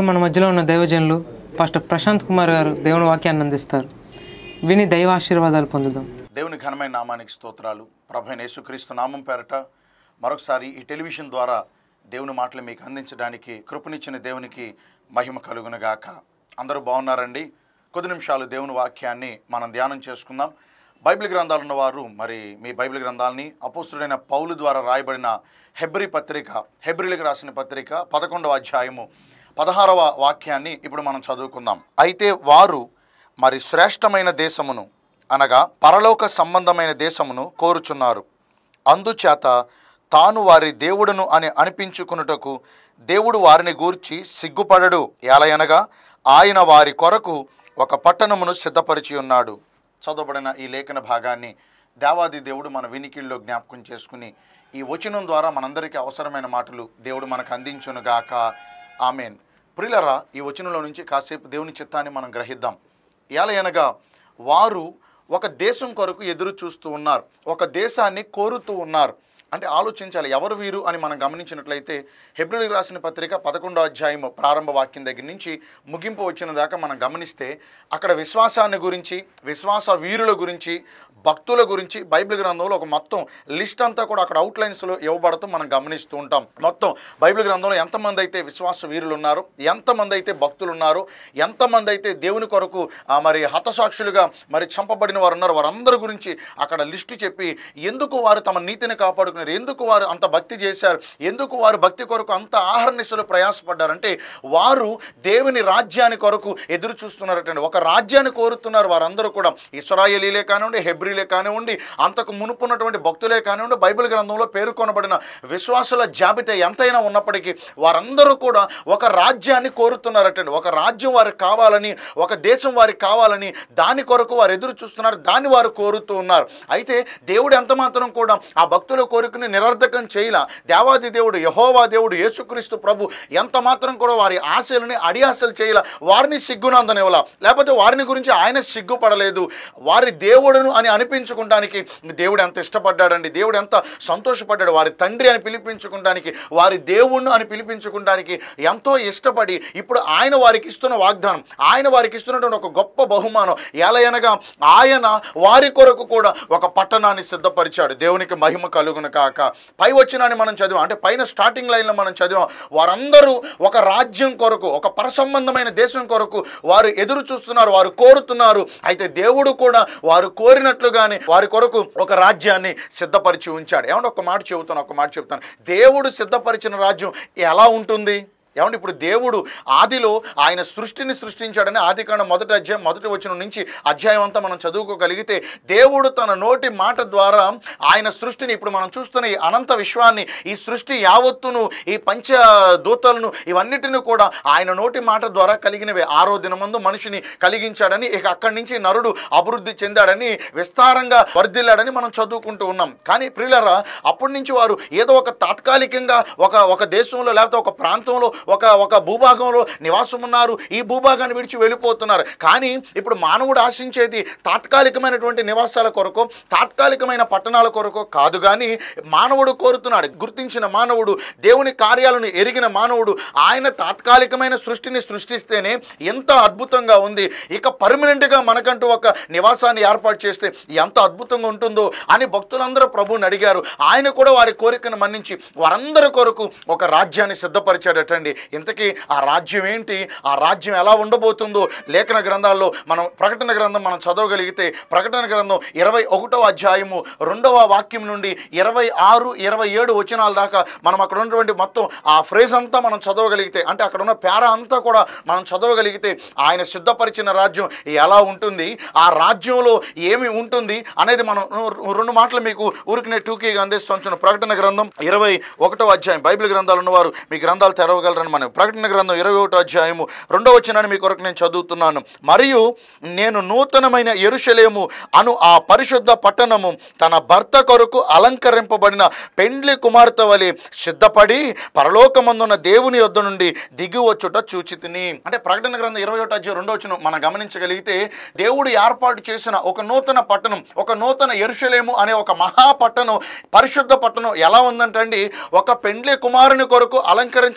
మన మధ్యలో ఉన్న దైవజనులు పాస్టర్ ప్రశాంత్ కుమార్ గారు దేవుని వాక్యాన్ని అందిస్తారు విని దైవ ఆశీర్వాదాలు పొందుదాం దేవుని ఘనమైన నామానికి స్తోత్రాలు ప్రభైన యేసుక్రీస్తు నామం పేరట మరొకసారి ఈ టెలివిజన్ ద్వారా దేవుని మాటలు మీకు అందించడానికి కృపనిచ్చిన దేవునికి మహిమ కలుగునుగాక అందరూ బాగున్నారండి కొద్ది నిమిషాలు దేవుని వాక్యాన్ని మనం ధ్యానం చేసుకుందాం బైబిల్ గ్రంథాలు ఉన్నవారు మరి మీ బైబిల్ గ్రంథాలని అపోస్తుడైన పౌలు ద్వారా రాయబడిన హెబ్రి పత్రిక హెబ్రిలకు రాసిన పత్రిక పదకొండవ అధ్యాయము పదహారవ వాక్యాన్ని ఇప్పుడు మనం చదువుకుందాం అయితే వారు మరి శ్రేష్టమైన దేశమును అనగా పరలోక సంబంధమైన దేశమును కోరుచున్నారు అందుచేత తాను వారి దేవుడును అని అనిపించుకున్నటకు దేవుడు వారిని గూర్చి సిగ్గుపడడు ఏలయనగా ఆయన వారి కొరకు ఒక పట్టణమును సిద్ధపరిచి ఉన్నాడు చదవబడిన ఈ లేఖన భాగాన్ని దేవాది దేవుడు మన వినికిల్లో జ్ఞాపకం చేసుకుని ఈ వచనం ద్వారా మనందరికీ అవసరమైన మాటలు దేవుడు మనకు అందించునుగాక ఆమెన్ ప్రిలరా ఈ వచనంలో నుంచి కాసేపు దేవుని చిత్తాన్ని మనం గ్రహిద్దాం ఎలయనగా వారు ఒక దేశం కొరకు ఎదురు చూస్తూ ఉన్నారు ఒక దేశాన్ని కోరుతూ ఉన్నారు అంటే ఆలోచించాలి ఎవరు వీరు అని మనం గమనించినట్లయితే హెబ్రిల్కి రాసిన పత్రిక పదకొండో అధ్యాయం ప్రారంభ వాక్యం దగ్గర నుంచి ముగింపు వచ్చిన దాకా మనం గమనిస్తే అక్కడ విశ్వాసాన్ని గురించి విశ్వాస వీరుల గురించి భక్తుల గురించి బైబిల్ గ్రంథంలో ఒక మొత్తం లిస్ట్ అంతా కూడా అక్కడ అవుట్లైన్స్లో ఇవ్వబడుతూ మనం గమనిస్తూ ఉంటాం మొత్తం బైబిల్ గ్రంథంలో ఎంతమంది అయితే విశ్వాస వీరులు ఉన్నారు ఎంతమంది అయితే భక్తులు ఉన్నారు ఎంతమంది అయితే దేవుని కొరకు ఆ, మరి హతసాక్షులుగా మరి చంపబడిన వారు ఉన్నారు వారందరి గురించి అక్కడ లిస్టు చెప్పి ఎందుకు వారు తమ నీతిని కాపాడుకున్నారు ఎందుకు వారు అంత భక్తి చేశారు ఎందుకు వారు భక్తి కొరకు అంత ఆహర్నిశలు ప్రయాసపడ్డారంటే వారు దేవుని రాజ్యాన్ని కొరకు ఎదురు చూస్తున్నారటండి ఒక రాజ్యాన్ని కోరుతున్నారు వారందరూ కూడా ఇస్రాయేలీలే కానివ్వండి హెబ్రిలే కానివ్వండి అంతకు మునుపున్నటువంటి భక్తులే కానివ్వండి బైబిల్ గ్రంథంలో పేర్కొనబడిన విశ్వాసుల జాబితా ఎంతైనా ఉన్నప్పటికీ వారందరూ కూడా ఒక రాజ్యాన్ని కోరుతున్నారటండి ఒక రాజ్యం వారికి కావాలని ఒక దేశం వారికి కావాలని దాని కొరకు వారు ఎదురు చూస్తున్నారు దాన్ని వారు కోరుతూ ఉన్నారు అయితే దేవుడు ఎంత మాత్రం కూడా ఆ భక్తుల కోరికని నిరర్ధకం చేయలా దేవాది దేవుడు యహోవా దేవుడు యేసుక్రీస్తు ప్రభు ఎంత మాత్రం కూడా వారి ఆశలని అడియాసలు చేయలా వారిని సిగ్గునందనివ్వలా లేకపోతే వారిని గురించి ఆయన సిగ్గుపడలేదు వారి దేవుడును అని అనిపించుకుంటానికి దేవుడు ఎంత ఇష్టపడ్డాడండి దేవుడు ఎంత సంతోషపడ్డాడు వారి తండ్రి అని పిలిపించుకుంటానికి వారి దేవుణ్ణు అని పిలిపించుకుంటానికి ఎంతో ఇష్టపడి ఇప్పుడు ఆయన వారికి ఇస్తున్న వాగ్దానం ఆయన వారికి ఇస్తున్నటువంటి ఒక గొప్ప బహుమానం ఎలయనగా ఆయన వారి కొరకు కూడా ఒక పట్టణాన్ని సిద్ధపరిచాడు దేవునికి మహిమ కలుగును కాక పై వచ్చినాన్ని మనం చదివాం అంటే పైన స్టార్టింగ్ లైన్లో మనం చదివాం వారందరూ ఒక రాజ్యం కొరకు ఒక పరసంబంధమైన దేశం కొరకు వారు ఎదురు చూస్తున్నారు వారు కోరుతున్నారు అయితే దేవుడు కూడా వారు కోరినట్లుగానే వారి కొరకు ఒక రాజ్యాన్ని సిద్ధపరిచి ఉంచాడు ఏమంటే ఒక మాట చెబుతాను ఒక మాట చెబుతాను దేవుడు సిద్ధపరిచిన రాజ్యం ఎలా ఉంటుంది ఏమంటే ఇప్పుడు దేవుడు ఆదిలో ఆయన సృష్టిని సృష్టించాడని ఆది కాండ మొదటి అధ్యాయం మొదటి వచ్చిన నుంచి అధ్యాయం అంతా మనం చదువుకోగలిగితే దేవుడు తన నోటి మాట ద్వారా ఆయన సృష్టిని ఇప్పుడు మనం చూస్తున్న ఈ అనంత విశ్వాన్ని ఈ సృష్టి యావత్తును ఈ పంచ దూతలను ఇవన్నిటిని కూడా ఆయన నోటి మాట ద్వారా కలిగినవే ఆరో దినమందు మనిషిని కలిగించాడని ఇక అక్కడి నుంచి నరుడు అభివృద్ధి చెందాడని విస్తారంగా వర్ధిల్లాడని మనం చదువుకుంటూ ఉన్నాం కానీ ప్రియులరా అప్పటి నుంచి వారు ఏదో ఒక తాత్కాలికంగా ఒక ఒక దేశంలో లేకపోతే ఒక ప్రాంతంలో ఒక ఒక భూభాగంలో నివాసం ఉన్నారు ఈ భూభాగాన్ని విడిచి వెళ్ళిపోతున్నారు కానీ ఇప్పుడు మానవుడు ఆశించేది తాత్కాలికమైనటువంటి నివాసాల కొరకు తాత్కాలికమైన పట్టణాల కొరకు కాదు కానీ మానవుడు కోరుతున్నాడు గుర్తించిన మానవుడు దేవుని కార్యాలను ఎరిగిన మానవుడు ఆయన తాత్కాలికమైన సృష్టిని సృష్టిస్తేనే ఎంత అద్భుతంగా ఉంది ఇక పర్మనెంట్గా మనకంటూ ఒక నివాసాన్ని ఏర్పాటు చేస్తే ఎంత అద్భుతంగా ఉంటుందో అని భక్తులందరూ ప్రభువుని అడిగారు ఆయన కూడా వారి కోరికను మన్నించి వారందరి కొరకు ఒక రాజ్యాన్ని సిద్ధపరిచాడటండి ఇంతకీ ఆ రాజ్యం ఏంటి ఆ రాజ్యం ఎలా ఉండబోతుందో లేఖన గ్రంథాల్లో మనం ప్రకటన గ్రంథం మనం చదవగలిగితే ప్రకటన గ్రంథం ఇరవై ఒకటో అధ్యాయము రెండవ వాక్యం నుండి ఇరవై ఆరు ఇరవై ఏడు వచనాల దాకా మనం అక్కడ ఉన్నటువంటి మొత్తం ఆ ఫ్రేజ్ అంతా మనం చదవగలిగితే అంటే అక్కడ ఉన్న పేరా అంతా కూడా మనం చదవగలిగితే ఆయన సిద్ధపరిచిన రాజ్యం ఎలా ఉంటుంది ఆ రాజ్యంలో ఏమి ఉంటుంది అనేది మనం రెండు మాటలు మీకు ఊరికినే టూకీగా అందిస్తాను ప్రకటన గ్రంథం ఇరవై ఒకటో అధ్యాయం బైబిల్ గ్రంథాలు ఉన్నవారు మీ గ్రంథాలు తెరవగలరని మనం ప్రకటన గ్రంథం ఇరవై ఒకటో అధ్యాయము రెండో వచ్చినాన్ని మీ కొరకు నేను చదువుతున్నాను మరియు నేను నూతనమైన ఎరుషలేము అను ఆ పరిశుద్ధ పట్టణము తన భర్త కొరకు అలంకరింపబడిన పెండ్లి కుమార్తె వలె సిద్ధపడి పరలోకమందున్న దేవుని యొద్ద నుండి దిగి వచ్చుట చూచితిని అంటే ప్రకటన గ్రంథం ఇరవై ఒకటి అధ్యాయం రెండో వచ్చిన మనం గమనించగలిగితే దేవుడు ఏర్పాటు చేసిన ఒక నూతన పట్టణం ఒక నూతన ఎరుషలేము అనే ఒక మహాపట్టణం పరిశుద్ధ పట్టణం ఎలా ఉందంటండి ఒక పెండ్లి కుమారుని కొరకు అలంకరించబడిన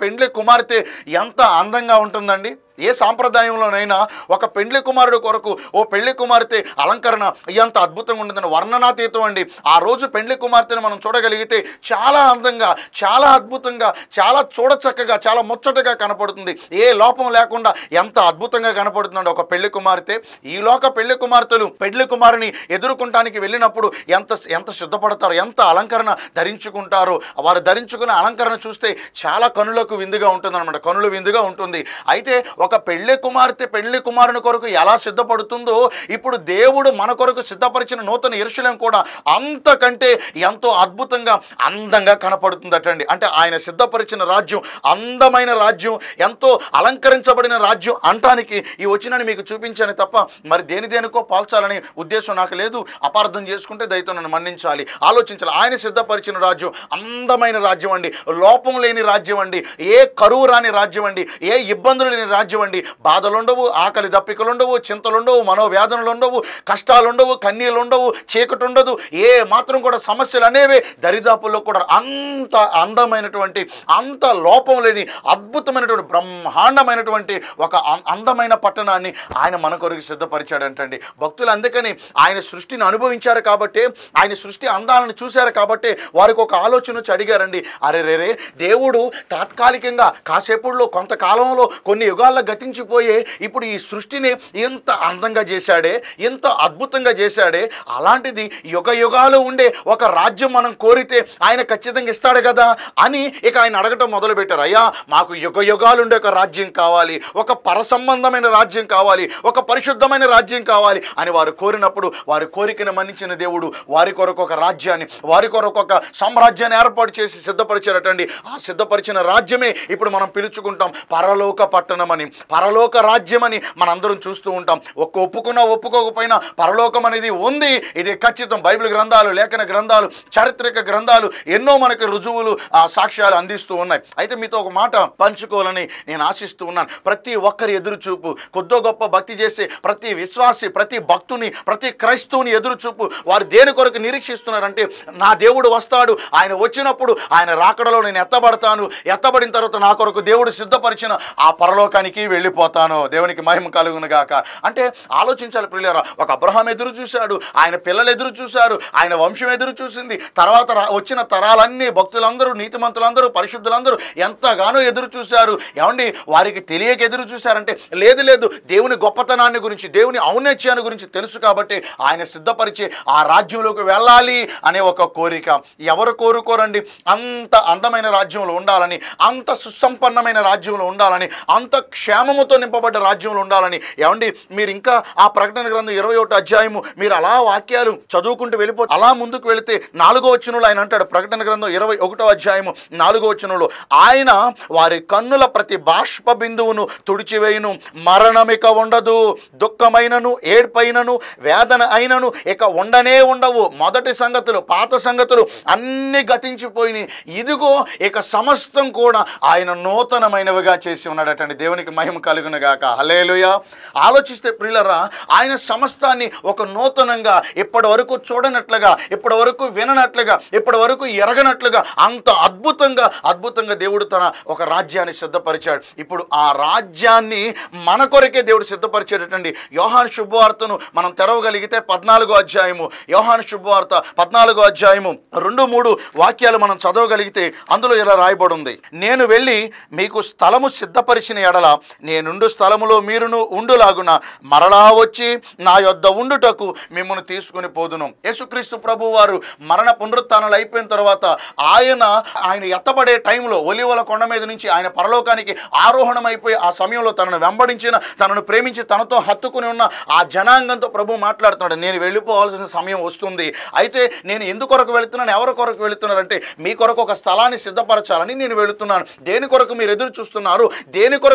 పెండ్లి కుమార్తె ఎంత అందంగా ఉంటుందండి ఏ సాంప్రదాయంలోనైనా ఒక పెండ్లి కుమారుడు కొరకు ఓ పెళ్లి కుమార్తె అలంకరణ ఎంత అద్భుతంగా ఉంటుందని వర్ణనాతీతం అండి ఆ రోజు పెండ్లి కుమార్తెను మనం చూడగలిగితే చాలా అందంగా చాలా అద్భుతంగా చాలా చూడచక్కగా చాలా ముచ్చటగా కనపడుతుంది ఏ లోపం లేకుండా ఎంత అద్భుతంగా కనపడుతుందండి ఒక పెళ్లి కుమార్తె ఈ లోక పెళ్లి కుమార్తెలు పెళ్లి కుమారుని ఎదుర్కొంటానికి వెళ్ళినప్పుడు ఎంత ఎంత సిద్ధపడతారు ఎంత అలంకరణ ధరించుకుంటారో వారు ధరించుకున్న అలంకరణ చూస్తే చాలా కనులకు విందుగా ఉంటుంది అనమాట కనులు విందుగా ఉంటుంది అయితే ఒక పెళ్లి కుమార్తె పెళ్లి కుమారుని కొరకు ఎలా సిద్ధపడుతుందో ఇప్పుడు దేవుడు మన కొరకు సిద్ధపరిచిన నూతన ఇరుషులం కూడా అంతకంటే ఎంతో అద్భుతంగా అందంగా కనపడుతుందటండి అంటే ఆయన సిద్ధపరిచిన రాజ్యం అందమైన రాజ్యం ఎంతో అలంకరించబడిన రాజ్యం అంటానికి ఈ వచ్చినని మీకు చూపించాను తప్ప మరి దేని దేనికో పాల్చాలనే ఉద్దేశం నాకు లేదు అపార్థం చేసుకుంటే దయతో నన్ను మన్నించాలి ఆలోచించాలి ఆయన సిద్ధపరిచిన రాజ్యం అందమైన రాజ్యం అండి లోపం లేని రాజ్యం అండి ఏ కరువు రాని రాజ్యం అండి ఏ ఇబ్బందులు లేని రాజ్యం అండి బాధలుండవు ఆకలి దప్పికలుండవు చింతలుండవు మనోవేదనలు ఉండవు కష్టాలుండవు కన్నీళ్ళు ఉండవు చీకటి ఉండదు ఏ మాత్రం కూడా సమస్యలు అనేవే దరిదాపుల్లో కూడా అంత అందమైనటువంటి అంత లోపం లేని అద్భుతమైనటువంటి బ్రహ్మాండమైనటువంటి ఒక అం- అందమైన పట్టణాన్ని ఆయన మన కొరకు సిద్ధపరిచాడంటండి భక్తులు అందుకని ఆయన సృష్టిని అనుభవించారు కాబట్టి ఆయన సృష్టి అందాలను చూశారు కాబట్టి వారికి ఒక ఆలోచన వచ్చి అడిగారండి అరే రే రే దేవుడు తాత్కాలికంగా కాసేపుల్లో కొంతకాలంలో కొన్ని యుగాల్లో గతించిపోయే ఇప్పుడు ఈ సృష్టిని ఎంత అందంగా చేశాడే ఎంత అద్భుతంగా చేశాడే అలాంటిది యుగ యుగాలు ఉండే ఒక రాజ్యం మనం కోరితే ఆయన ఖచ్చితంగా ఇస్తాడు కదా అని ఇక ఆయన అడగటం మొదలుపెట్టారు అయ్యా మాకు యుగ యుగాలు ఉండే ఒక రాజ్యం కావాలి ఒక పరసంబంధమైన రాజ్యం కావాలి ఒక పరిశుద్ధమైన రాజ్యం కావాలి అని వారు కోరినప్పుడు వారి కోరికను మన్నించిన దేవుడు వారి కొరకు ఒక రాజ్యాన్ని వారి కొరకు ఒక సామ్రాజ్యాన్ని ఏర్పాటు చేసి సిద్ధపరిచారటండి ఆ సిద్ధపరిచిన రాజ్యమే ఇప్పుడు మనం పిలుచుకుంటాం పరలోక పట్టణం అని పరలోక రాజ్యం అని మనందరం చూస్తూ ఉంటాం ఒక్క ఒప్పుకున్నా ఒప్పుకోకపోయినా పరలోకం అనేది ఉంది ఇది ఖచ్చితం బైబిల్ గ్రంథాలు లేఖన గ్రంథాలు చారిత్రక గ్రంథాలు ఎన్నో మనకి రుజువులు ఆ సాక్ష్యాలు అందిస్తూ ఉన్నాయి అయితే మీతో ఒక మాట పంచుకోవాలని నేను ఆశిస్తూ ఉన్నాను ప్రతి ఒక్కరి ఎదురు చూపు కొద్దో గొప్ప భక్తి చేసే ప్రతి విశ్వాసి ప్రతి భక్తుని ప్రతి క్రైస్తవుని ఎదురు చూపు వారు దేని కొరకు నిరీక్షిస్తున్నారంటే నా దేవుడు వస్తాడు ఆయన వచ్చినప్పుడు ఆయన రాకడలో నేను ఎత్తబడతాను ఎత్తబడిన తర్వాత నా కొరకు దేవుడు సిద్ధపరిచిన ఆ పరలోకానికి వెళ్ళిపోతాను దేవునికి మహిమ కలుగును గాక అంటే ఆలోచించాలి ప్రియులారా ఒక అబ్రహాం ఎదురు చూశాడు ఆయన పిల్లలు ఎదురు చూశారు ఆయన వంశం ఎదురు చూసింది తర్వాత రా- వచ్చిన తరాలన్నీ భక్తులందరూ నీతిమంతులందరూ పరిశుద్ధులందరూ ఎంతగానో ఎదురు చూశారు ఏమండి వారికి తెలియక ఎదురు చూశారంటే లేదు లేదు దేవుని గొప్పతనాన్ని గురించి దేవుని ఔన్నత్యాన్ని గురించి తెలుసు కాబట్టి ఆయన సిద్ధపరిచే ఆ రాజ్యంలోకి వెళ్ళాలి అనే ఒక కోరిక ఎవరు కోరుకోరండి అంత అందమైన రాజ్యంలో ఉండాలని అంత సుసంపన్నమైన రాజ్యంలో ఉండాలని అంత క్షేమముతో నింపబడ్డ రాజ్యంలో ఉండాలని ఏమండి మీరు ఇంకా ఆ ప్రకటన గ్రంథం ఇరవై ఒకటి అధ్యాయము మీరు అలా వాక్యాలు చదువుకుంటూ వెళ్ళిపో అలా ముందుకు వెళితే నాలుగో వచనంలో ఆయన అంటాడు ప్రకటన గ్రంథం ఇరవై ఒకటో అధ్యాయము నాలుగో వచనంలో ఆయన వారి కన్నుల ప్రతి బాష్ప బిందువును తుడిచివేయును మరణమిక ఉండదు దుఃఖమైనను ఏడ్పైనను వేదన అయినను ఇక ఉండనే ఉండవు మొదటి సంగతులు పాత సంగతులు అన్ని గతించిపోయినాయి ఇదిగో ఇక సమస్తం కూడా ఆయన నూతనమైనవిగా చేసి ఉన్నాడటండి దేవునికి మహిమ కలుగును గాక హలేలుయ ఆలోచిస్తే ప్రియులరా ఆయన సమస్తాన్ని ఒక నూతనంగా ఇప్పటి వరకు చూడనట్లుగా ఇప్పటి వరకు విననట్లుగా ఇప్పటి వరకు ఎరగనట్లుగా అంత అద్భుతంగా అద్భుతంగా దేవుడు తన ఒక రాజ్యాన్ని సిద్ధపరిచాడు ఇప్పుడు ఆ రాజ్యాన్ని మన కొరకే దేవుడు సిద్ధపరిచేటండి యోహాను శుభవార్తను మనం తెరవగలిగితే పద్నాలుగో అధ్యాయము యోహాను శుభవార్త పద్నాలుగో అధ్యాయము రెండు మూడు వాక్యాలు మనం చదవగలిగితే అందులో ఇలా రాయబడి ఉంది నేను వెళ్ళి మీకు స్థలము సిద్ధపరిచిన ఎడల నేనుండు స్థలములో మీరును ఉండులాగున మరలా వచ్చి నా యొద్ద ఉండుటకు మిమ్మల్ని తీసుకుని పోదును యేసుక్రీస్తు ప్రభు వారు మరణ పునరుత్నాలు అయిపోయిన తర్వాత ఆయన ఆయన ఎత్తబడే టైంలో ఒలివల కొండ మీద నుంచి ఆయన పరలోకానికి ఆరోహణం అయిపోయి ఆ సమయంలో తనను వెంబడించిన తనను ప్రేమించి తనతో హత్తుకుని ఉన్న ఆ జనాంగంతో ప్రభు మాట్లాడుతున్నాడు నేను వెళ్ళిపోవాల్సిన సమయం వస్తుంది అయితే నేను ఎందుకొరకు వెళుతున్నాను ఎవరి కొరకు వెళుతున్నారంటే మీ కొరకు ఒక స్థలాన్ని సిద్ధపరచాలని నేను వెళుతున్నాను దేని కొరకు మీరు ఎదురు చూస్తున్నారు దేని కొరకు మీరు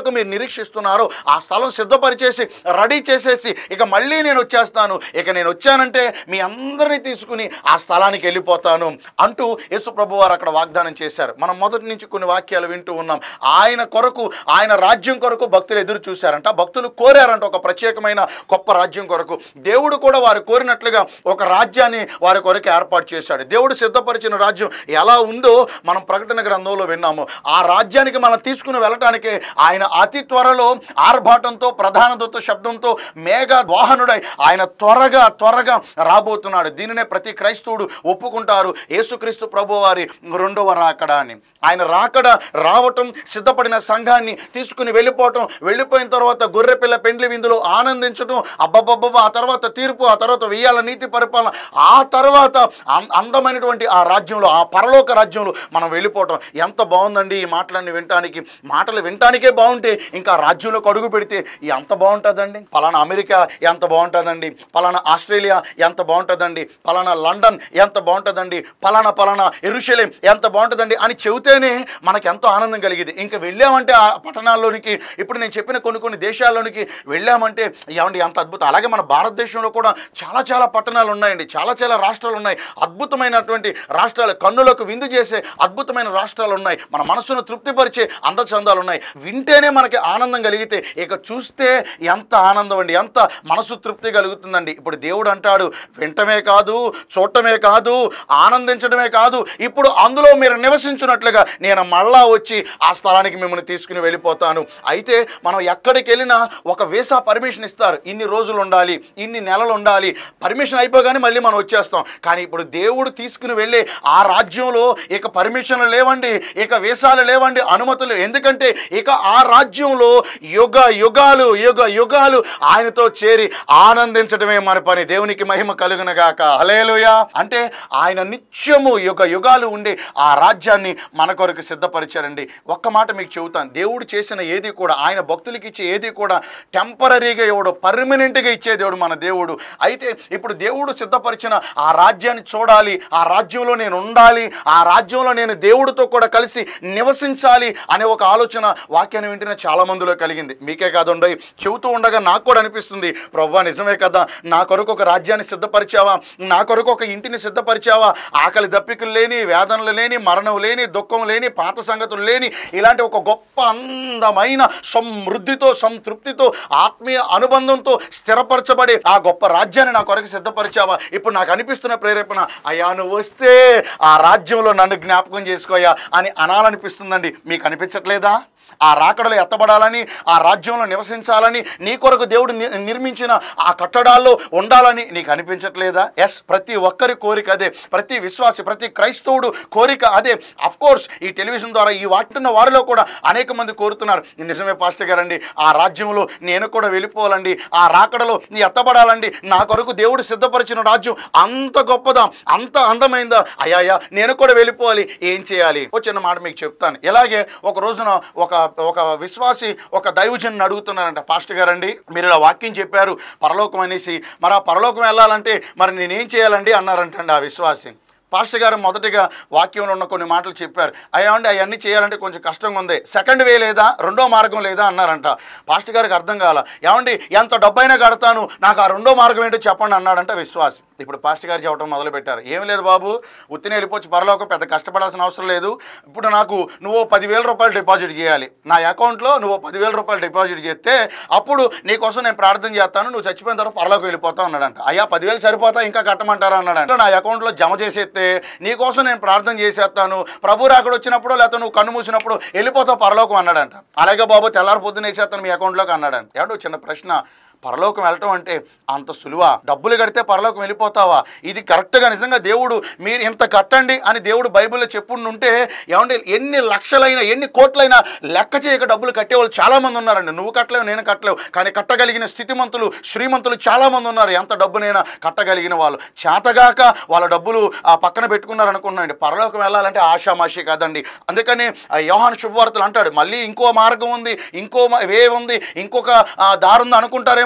నిరీక్షిస్తున్నారో ఆ స్థలం సిద్ధపరిచేసి రెడీ చేసేసి ఇక మళ్ళీ నేను వచ్చేస్తాను ఇక నేను వచ్చానంటే మీ అందరినీ తీసుకుని ఆ స్థలానికి వెళ్ళిపోతాను అంటూ యేసు ప్రభు వారు అక్కడ వాగ్దానం చేశారు మనం మొదటి నుంచి కొన్ని వాక్యాలు వింటూ ఉన్నాం ఆయన కొరకు ఆయన రాజ్యం కొరకు భక్తులు ఎదురు చూశారంట భక్తులు కోరారంట ఒక ప్రత్యేకమైన గొప్ప రాజ్యం కొరకు దేవుడు కూడా వారు కోరినట్లుగా ఒక రాజ్యాన్ని వారి కొరకు ఏర్పాటు చేశాడు దేవుడు సిద్ధపరిచిన రాజ్యం ఎలా ఉందో మనం ప్రకటన గ్రంథంలో విన్నాము ఆ రాజ్యానికి మనం తీసుకుని వెళ్ళటానికి ఆయన అతి త్వరలో ఆర్భాటంతో ప్రధాన దూత శబ్దంతో మేఘ వాహనుడై ఆయన త్వరగా త్వరగా రాబోతున్నాడు దీనినే ప్రతి క్రైస్తవుడు ఒప్పుకుంటారు యేసుక్రీస్తు ప్రభు వారి రెండవ రాకడ అని ఆయన రాకడ రావటం సిద్ధపడిన సంఘాన్ని తీసుకుని వెళ్ళిపోవటం వెళ్ళిపోయిన తర్వాత గొర్రెపిల్ల పెండ్లి విందులో ఆనందించడం అబ్బబ్బబ్బబ్బ ఆ తర్వాత తీర్పు ఆ తర్వాత వెయ్యాల నీతి పరిపాలన ఆ తర్వాత అం- అందమైనటువంటి ఆ రాజ్యంలో ఆ పరలోక రాజ్యంలో మనం వెళ్ళిపోవటం ఎంత బాగుందండి ఈ మాటలన్నీ వినటానికి మాటలు వినటానికే బాగుంటే ఇంకా రాజ్యంలోకి అడుగు పెడితే ఎంత బాగుంటుందండి పలానా అమెరికా ఎంత బాగుంటుందండి పలానా ఆస్ట్రేలియా ఎంత బాగుంటుందండి పలానా లండన్ ఎంత బాగుంటుందండి పలానా పలానా ఎరుషలేం ఎంత బాగుంటుందండి అని చెబితేనే మనకు ఎంతో ఆనందం కలిగింది ఇంకా వెళ్ళామంటే ఆ పట్టణాల్లోనికి ఇప్పుడు నేను చెప్పిన కొన్ని కొన్ని దేశాల్లోనికి వెళ్ళామంటే ఏమండి ఎంత అద్భుతం అలాగే మన భారతదేశంలో కూడా చాలా చాలా పట్టణాలు ఉన్నాయండి చాలా చాలా రాష్ట్రాలు ఉన్నాయి అద్భుతమైనటువంటి రాష్ట్రాలు కన్నులకు విందు చేసే అద్భుతమైన రాష్ట్రాలు ఉన్నాయి మన మనసును తృప్తిపరిచే అందచందాలు ఉన్నాయి వింటేనే మనకి ఆనందం కలిగితే ఇక చూస్తే ఎంత ఆనందం అండి ఎంత మనసు తృప్తి కలుగుతుందండి ఇప్పుడు దేవుడు అంటాడు వింటమే కాదు చూడటమే కాదు ఆనందించడమే కాదు ఇప్పుడు అందులో మీరు నివసించున్నట్లుగా నేను మళ్ళా వచ్చి ఆ స్థలానికి మిమ్మల్ని తీసుకుని వెళ్ళిపోతాను అయితే మనం ఎక్కడికి వెళ్ళినా ఒక వీసా పర్మిషన్ ఇస్తారు ఇన్ని రోజులు ఉండాలి ఇన్ని నెలలు ఉండాలి పర్మిషన్ అయిపోగానే మళ్ళీ మనం వచ్చేస్తాం కానీ ఇప్పుడు దేవుడు తీసుకుని వెళ్ళే ఆ రాజ్యంలో ఇక పర్మిషన్లు లేవండి ఇక వీసాలు లేవండి అనుమతులు ఎందుకంటే ఇక ఆ రాజ్యంలో యుగ యుగాలు యుగ యుగాలు ఆయనతో చేరి ఆనందించడమే మన పని దేవునికి మహిమ కలుగునగాక హలేలుయా అంటే ఆయన నిత్యము యుగ యుగాలు ఉండే ఆ రాజ్యాన్ని మన కొరకు సిద్ధపరిచారండి ఒక్క మాట మీకు చెబుతాను దేవుడు చేసిన ఏది కూడా ఆయన భక్తులకి ఇచ్చే ఏది కూడా టెంపరీగా ఇవ్వడు పర్మనెంట్గా ఇచ్చే దేవుడు మన దేవుడు అయితే ఇప్పుడు దేవుడు సిద్ధపరిచిన ఆ రాజ్యాన్ని చూడాలి ఆ రాజ్యంలో నేను ఉండాలి ఆ రాజ్యంలో నేను దేవుడితో కూడా కలిసి నివసించాలి అనే ఒక ఆలోచన వాక్యాన్ని వింటున్న చాలా మందిలో కలిగింది మీకే కాదండి చెబుతూ ఉండగా నాకు కూడా అనిపిస్తుంది ప్రభా నిజమే కదా నా కొరకు ఒక రాజ్యాన్ని సిద్ధపరిచావా నా కొరకు ఒక ఇంటిని సిద్ధపరిచావా ఆకలి దప్పికలు లేని వేదనలు లేని మరణం లేని దుఃఖం లేని పాత సంగతులు లేని ఇలాంటి ఒక గొప్ప అందమైన సమృద్ధితో సంతృప్తితో ఆత్మీయ అనుబంధంతో స్థిరపరచబడి ఆ గొప్ప రాజ్యాన్ని నా కొరకు సిద్ధపరిచావా ఇప్పుడు నాకు అనిపిస్తున్న ప్రేరేపణ అయ్యా నువ్వు వస్తే ఆ రాజ్యంలో నన్ను జ్ఞాపకం చేసుకోయా అని అనాలనిపిస్తుందండి మీకు అనిపించట్లేదా ఆ రాకడలో ఎత్తబడాలని ఆ రాజ్యంలో నివసించాలని నీ కొరకు దేవుడు ని- నిర్మించిన ఆ కట్టడాల్లో ఉండాలని నీకు అనిపించట్లేదా ఎస్ ప్రతి ఒక్కరి కోరిక అదే ప్రతి విశ్వాసి ప్రతి క్రైస్తవుడు కోరిక అదే అఫ్ కోర్స్ ఈ టెలివిజన్ ద్వారా ఈ వాటిన్న వారిలో కూడా అనేక మంది కోరుతున్నారు నిజమే పాస్టర్ గారండి ఆ రాజ్యంలో నేను కూడా వెళ్ళిపోవాలండి ఆ రాకడలో నీ ఎత్తబడాలండి నా కొరకు దేవుడు సిద్ధపరిచిన రాజ్యం అంత గొప్పదా అంత అందమైందా అయ్యాయా నేను కూడా వెళ్ళిపోవాలి ఏం చేయాలి ఓ చిన్న మాట మీకు చెప్తాను ఇలాగే ఒక రోజున ఒక ఒక విశ్వాసి ఒక దైవజన్ అడుగుతున్నారంట పాస్టర్ గారండి మీరు ఇలా వాక్యం చెప్పారు పరలోకం అనేసి మరి ఆ పరలోకం వెళ్ళాలంటే మరి నేనేం చేయాలండి అన్నారంటండి ఆ విశ్వాసి పాస్టర్ గారు మొదటిగా వాక్యంలో ఉన్న కొన్ని మాటలు చెప్పారు అయ్యాండి అవన్నీ చేయాలంటే కొంచెం కష్టంగా ఉంది సెకండ్ వే లేదా రెండో మార్గం లేదా అన్నారంట పాస్టర్ గారికి అర్థం కాల ఏమండి ఎంత డబ్బైనా కడతాను నాకు ఆ రెండో మార్గం ఏంటో చెప్పండి అన్నాడంట విశ్వాసి ఇప్పుడు పాస్టర్ గారు చెప్పడం మొదలుపెట్టారు ఏం లేదు బాబు ఉత్తిని వెళ్ళిపోవచ్చు పరలోకం పెద్ద కష్టపడాల్సిన అవసరం లేదు ఇప్పుడు నాకు నువ్వు పదివేల రూపాయలు డిపాజిట్ చేయాలి నా అకౌంట్లో నువ్వు పదివేల రూపాయలు డిపాజిట్ చేస్తే అప్పుడు నీకోసం నేను ప్రార్థన చేస్తాను నువ్వు చచ్చిపోయిన తర్వాత పరలోకి వెళ్ళిపోతావు అన్నాడంట అయ్యా పదివేలు సరిపోతా ఇంకా కట్టమంటారా అన్నాడంట నా అకౌంట్లో జమ చేసేస్తే నీకోసం నేను ప్రార్థన చేసేస్తాను ప్రభు రాకడ వచ్చినప్పుడు లేకపోతే నువ్వు కన్ను మూసినప్పుడు వెళ్ళిపోతావు పరలోకం అన్నాడంట అలాగే బాబు తెల్లారి పొద్దున వేసేస్తాను మీ అకౌంట్లోకి అన్నాడంట ఏమంటే చిన్న ప్రశ్న పరలోకం వెళ్ళటం అంటే అంత సులువా డబ్బులు కడితే పరలోకం వెళ్ళిపోతావా ఇది కరెక్ట్గా నిజంగా దేవుడు మీరు ఇంత కట్టండి అని దేవుడు బైబిల్లో చెప్పుంటే ఏమంటే ఎన్ని లక్షలైన ఎన్ని కోట్లైనా లెక్క చేయక డబ్బులు కట్టేవాళ్ళు చాలామంది ఉన్నారండి నువ్వు కట్టలేవు నేను కట్టలేవు కానీ కట్టగలిగిన స్థితిమంతులు శ్రీమంతులు చాలామంది ఉన్నారు ఎంత డబ్బునైనా కట్టగలిగిన వాళ్ళు చేతగాక వాళ్ళ డబ్బులు ఆ పక్కన పెట్టుకున్నారు అనుకున్నాండి పరలోకం వెళ్ళాలంటే ఆషామాషి కాదండి అందుకని ఆ యోహాను శుభవార్తలు అంటాడు మళ్ళీ ఇంకో మార్గం ఉంది ఇంకో మ- వే ఉంది ఇంకొక ఆ, దారి ఉంది అనుకుంటారేమో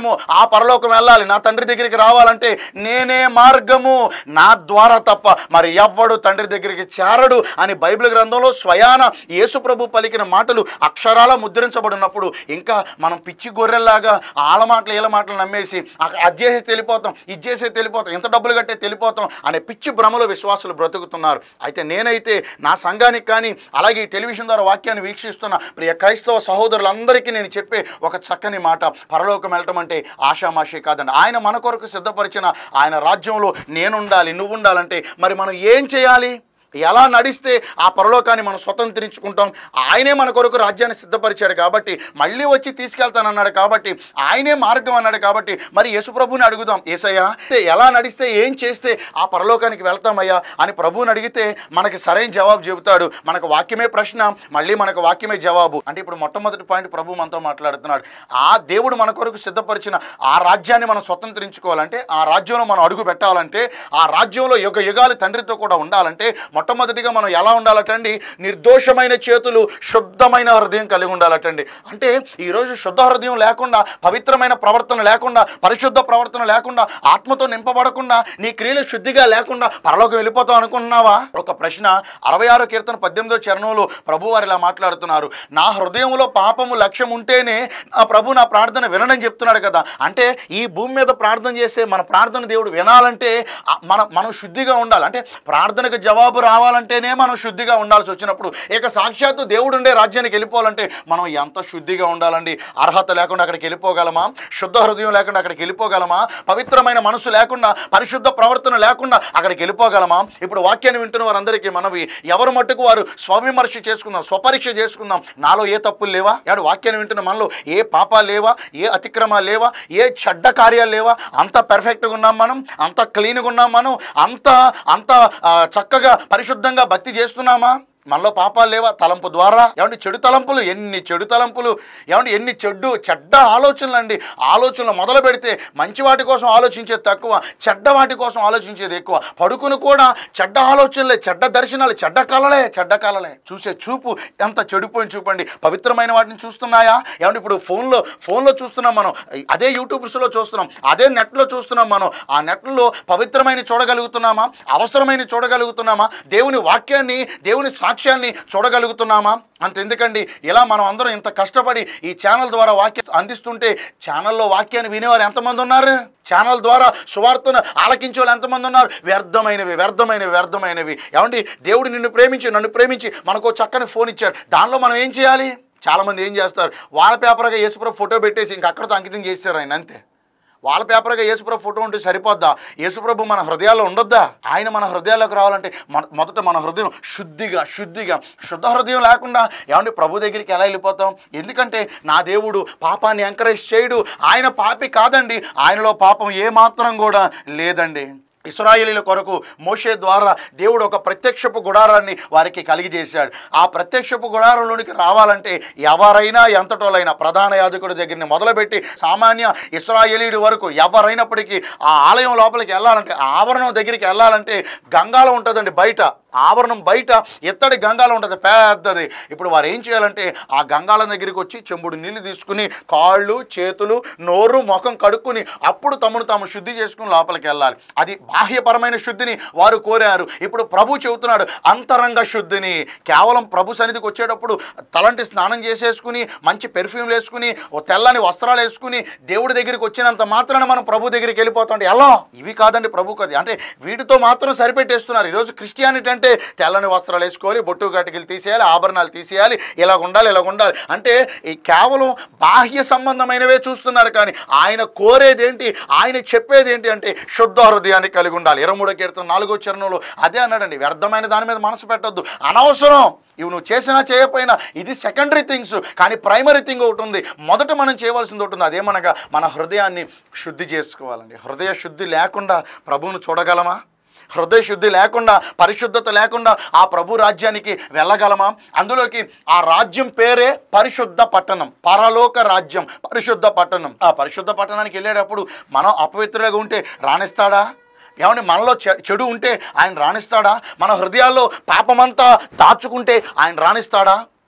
మార్గము ఆ పరలోకం వెళ్ళాలి నా తండ్రి దగ్గరికి రావాలంటే నేనే మార్గము నా ద్వారా తప్ప మరి ఎవ్వడు తండ్రి దగ్గరికి చేరడు అని బైబిల్ గ్రంథంలో స్వయాన యేసుప్రభు పలికిన మాటలు అక్షరాల ముద్రించబడినప్పుడు ఇంకా మనం పిచ్చి గొర్రెల్లాగా ఆల మాటలు ఈల మాటలు నమ్మేసి అ- అది చేసి తెలిపోతాం ఇది చేసే తెలిపోతాం ఎంత డబ్బులు కట్టే తెలిపోతాం అనే పిచ్చి భ్రమలో విశ్వాసులు బ్రతుకుతున్నారు అయితే నేనైతే నా సంఘానికి కానీ అలాగే ఈ టెలివిజన్ ద్వారా వాక్యాన్ని వీక్షిస్తున్న ప్రియ క్రైస్తవ సహోదరులందరికీ నేను చెప్పే ఒక చక్కని మాట పరలోకం వెళ్ళటం అంటే ఆషామాషి కాదండి ఆయన మన కొరకు సిద్ధపరిచిన ఆయన రాజ్యంలో నేనుండాలి నువ్వు ఉండాలంటే మరి మనం ఏం చేయాలి ఎలా నడిస్తే ఆ పరలోకాన్ని మనం స్వతంత్రించుకుంటాం ఆయనే మన కొరకు రాజ్యాన్ని సిద్ధపరిచాడు కాబట్టి మళ్ళీ వచ్చి తీసుకెళ్తానన్నాడు కాబట్టి ఆయనే మార్గం అన్నాడు కాబట్టి మరి యేసుప్రభుని అడుగుదాం ఏసయ్యా అంటే ఎలా నడిస్తే ఏం చేస్తే ఆ పరలోకానికి వెళ్తామయ్యా అని ప్రభువుని అడిగితే మనకి సరైన జవాబు చెబుతాడు మనకు వాక్యమే ప్రశ్న మళ్ళీ మనకు వాక్యమే జవాబు అంటే ఇప్పుడు మొట్టమొదటి పాయింట్ ప్రభు మనతో మాట్లాడుతున్నాడు ఆ దేవుడు మన కొరకు సిద్ధపరిచిన ఆ రాజ్యాన్ని మనం స్వతంత్రించుకోవాలంటే ఆ రాజ్యంలో మనం అడుగు పెట్టాలంటే ఆ రాజ్యంలో యుగ యుగాలు తండ్రితో కూడా ఉండాలంటే మొట్టమొదటిగా మనం ఎలా ఉండాలటండి నిర్దోషమైన చేతులు శుద్ధమైన హృదయం కలిగి ఉండాలటండి అంటే ఈరోజు శుద్ధ హృదయం లేకుండా పవిత్రమైన ప్రవర్తన లేకుండా పరిశుద్ధ ప్రవర్తన లేకుండా ఆత్మతో నింపబడకుండా నీ క్రియలు శుద్ధిగా లేకుండా పరలోకి వెళ్ళిపోతాం అనుకుంటున్నావా ఒక ప్రశ్న అరవై ఆరో కీర్తన పద్దెనిమిదో చరణంలో ప్రభు వారు ఇలా మాట్లాడుతున్నారు నా హృదయంలో పాపము లక్ష్యం ఉంటేనే నా ప్రభు నా ప్రార్థన వినడని చెప్తున్నాడు కదా అంటే ఈ భూమి మీద ప్రార్థన చేసే మన ప్రార్థన దేవుడు వినాలంటే ఆ మన మనం శుద్ధిగా ఉండాలి అంటే ప్రార్థనకు జవాబు రావాలంటేనే మనం శుద్ధిగా ఉండాల్సి వచ్చినప్పుడు ఇక సాక్షాత్తు దేవుడు ఉండే రాజ్యానికి వెళ్ళిపోవాలంటే మనం ఎంత శుద్ధిగా ఉండాలండి అర్హత లేకుండా అక్కడికి వెళ్ళిపోగలమా శుద్ధ హృదయం లేకుండా అక్కడికి వెళ్ళిపోగలమా పవిత్రమైన మనసు లేకుండా పరిశుద్ధ ప్రవర్తన లేకుండా అక్కడికి వెళ్ళిపోగలమా ఇప్పుడు వాక్యాన్ని వింటున్న వారందరికీ మనవి ఎవరు మట్టుకు వారు స్వవిమర్శ చేసుకుందాం స్వపరీక్ష చేసుకుందాం నాలో ఏ తప్పులు లేవా ఏడు వాక్యాన్ని వింటున్న మనలో ఏ పాపాలు లేవా ఏ అతిక్రమాలు లేవా ఏ చెడ్డ కార్యాలు లేవా అంత పెర్ఫెక్ట్గా ఉన్నాం మనం అంత క్లీన్గా ఉన్నాం మనం అంత అంత ఆ, చక్కగా పరిశుద్ధంగా భక్తి చేస్తున్నామా మనలో పాపాలు లేవా తలంపు ద్వారా ఏమంటే చెడు తలంపులు ఎన్ని చెడు తలంపులు ఏమంటే ఎన్ని చెడ్డు చెడ్డ ఆలోచనలు అండి ఆలోచనలు మొదలు పెడితే మంచి వాటి కోసం ఆలోచించేది తక్కువ చెడ్డ వాటి కోసం ఆలోచించేది ఎక్కువ పడుకుని కూడా చెడ్డ ఆలోచనలే చెడ్డ దర్శనాలు చెడ్డ కళలే చెడ్డ కళలే చూసే చూపు ఎంత చెడిపోయిన చూపండి పవిత్రమైన వాటిని చూస్తున్నాయా ఏమంటే ఇప్పుడు ఫోన్లో ఫోన్లో చూస్తున్నాం మనం అదే యూట్యూబ్స్లో చూస్తున్నాం అదే నెట్లో చూస్తున్నాం మనం ఆ నెట్లో పవిత్రమైన చూడగలుగుతున్నామా అవసరమైన చూడగలుగుతున్నామా దేవుని వాక్యాన్ని దేవుని సాక్ష్యాన్ని చూడగలుగుతున్నామా అంత ఎందుకండి ఇలా మనం అందరం ఇంత కష్టపడి ఈ ఛానల్ ద్వారా వాక్యం అందిస్తుంటే ఛానల్లో వాక్యాన్ని వినేవారు ఎంతమంది ఉన్నారు ఛానల్ ద్వారా సువార్తను ఆలకించే వాళ్ళు ఎంతమంది ఉన్నారు వ్యర్థమైనవి వ్యర్థమైనవి వ్యర్థమైనవి ఏమండి దేవుడు నిన్ను ప్రేమించి నన్ను ప్రేమించి మనకు ఓ చక్కని ఫోన్ ఇచ్చారు దానిలో మనం ఏం చేయాలి చాలామంది ఏం చేస్తారు వాళ్ళ పేపర్గా యేసుప్రభు ఫోటో పెట్టేసి ఇంక అక్కడితో అంకితం చేశారు ఆయన అంతే వాళ్ళ పేపర్గా యేసుప్రభు ఫోటో ఉంటే సరిపోద్దా యేసుప్రభు మన హృదయాల్లో ఉండొద్దా ఆయన మన హృదయాల్లోకి రావాలంటే మన మొదట మన హృదయం శుద్ధిగా శుద్ధిగా శుద్ధ హృదయం లేకుండా ఏమంటే ప్రభు దగ్గరికి ఎలా వెళ్ళిపోతాం ఎందుకంటే నా దేవుడు పాపాన్ని ఎంకరేజ్ చేయడు ఆయన పాపి కాదండి ఆయనలో పాపం ఏమాత్రం కూడా లేదండి ఇస్రాయేలీల కొరకు మోషే ద్వారా దేవుడు ఒక ప్రత్యక్షపు గుడారాన్ని వారికి కలిగజేశాడు ఆ ప్రత్యక్షపు గుడారంలోనికి రావాలంటే ఎవరైనా ఎంతటోలైనా ప్రధాన యాజకుడి దగ్గరని మొదలుపెట్టి సామాన్య ఇస్రాయేలీడి వరకు ఎవరైనప్పటికీ ఆ ఆలయం లోపలికి వెళ్ళాలంటే ఆ ఆవరణం దగ్గరికి వెళ్ళాలంటే గంగాలో ఉంటుందండి బయట ఆవరణం బయట ఎత్తడి గంగాలో ఉంటుంది పెద్దది ఇప్పుడు వారు ఏం చేయాలంటే ఆ గంగాళం దగ్గరికి వచ్చి చెంబుడు నీళ్లు తీసుకుని కాళ్ళు చేతులు నోరు ముఖం కడుక్కుని అప్పుడు తమను తాము శుద్ధి చేసుకుని లోపలికి వెళ్ళాలి అది బాహ్యపరమైన శుద్ధిని వారు కోరారు ఇప్పుడు ప్రభు చెబుతున్నాడు అంతరంగ శుద్ధిని కేవలం ప్రభు సన్నిధికి వచ్చేటప్పుడు తలంటి స్నానం చేసేసుకుని మంచి పెర్ఫ్యూమ్లు వేసుకుని ఓ తెల్లని వస్త్రాలు వేసుకుని దేవుడి దగ్గరికి వచ్చినంత మాత్రాన మనం ప్రభు దగ్గరికి వెళ్ళిపోతాం ఎలా ఇవి కాదండి ప్రభు కది అంటే వీటితో మాత్రం సరిపెట్టేస్తున్నారు ఈరోజు క్రిస్టియానిటీ అంటే తెల్లని వస్త్రాలు వేసుకోవాలి బొట్టు గటికలు తీసేయాలి ఆభరణాలు తీసేయాలి ఇలా ఉండాలి ఇలా ఉండాలి అంటే ఈ కేవలం బాహ్య సంబంధమైనవే చూస్తున్నారు కానీ ఆయన కోరేది ఏంటి ఆయన చెప్పేది ఏంటి అంటే శుద్ధ హృదయాన్ని కలిగి ఉండాలి ఇరవై మూడో కీర్తన నాలుగో చరణంలో అదే అన్నాడండి వ్యర్థమైన దాని మీద మనసు పెట్టొద్దు అనవసరం ఇవి నువ్వు చేసినా చేయకపోయినా ఇది సెకండరీ థింగ్స్ కానీ ప్రైమరీ థింగ్ ఒకటి ఉంది మొదట మనం చేయవలసింది ఒకటి ఉంది అదేమనగా మన హృదయాన్ని శుద్ధి చేసుకోవాలండి హృదయ శుద్ధి లేకుండా ప్రభువును చూడగలమా హృదయ శుద్ధి లేకుండా పరిశుద్ధత లేకుండా ఆ ప్రభు రాజ్యానికి వెళ్ళగలమా అందులోకి ఆ రాజ్యం పేరే పరిశుద్ధ పట్టణం పరలోక రాజ్యం పరిశుద్ధ పట్టణం ఆ పరిశుద్ధ పట్టణానికి వెళ్ళేటప్పుడు మనం అపవిత్రులుగా ఉంటే రాణిస్తాడా ఏమండి మనలో చె- చెడు ఉంటే ఆయన రాణిస్తాడా మన హృదయాల్లో పాపమంతా దాచుకుంటే ఆయన రాణిస్తాడా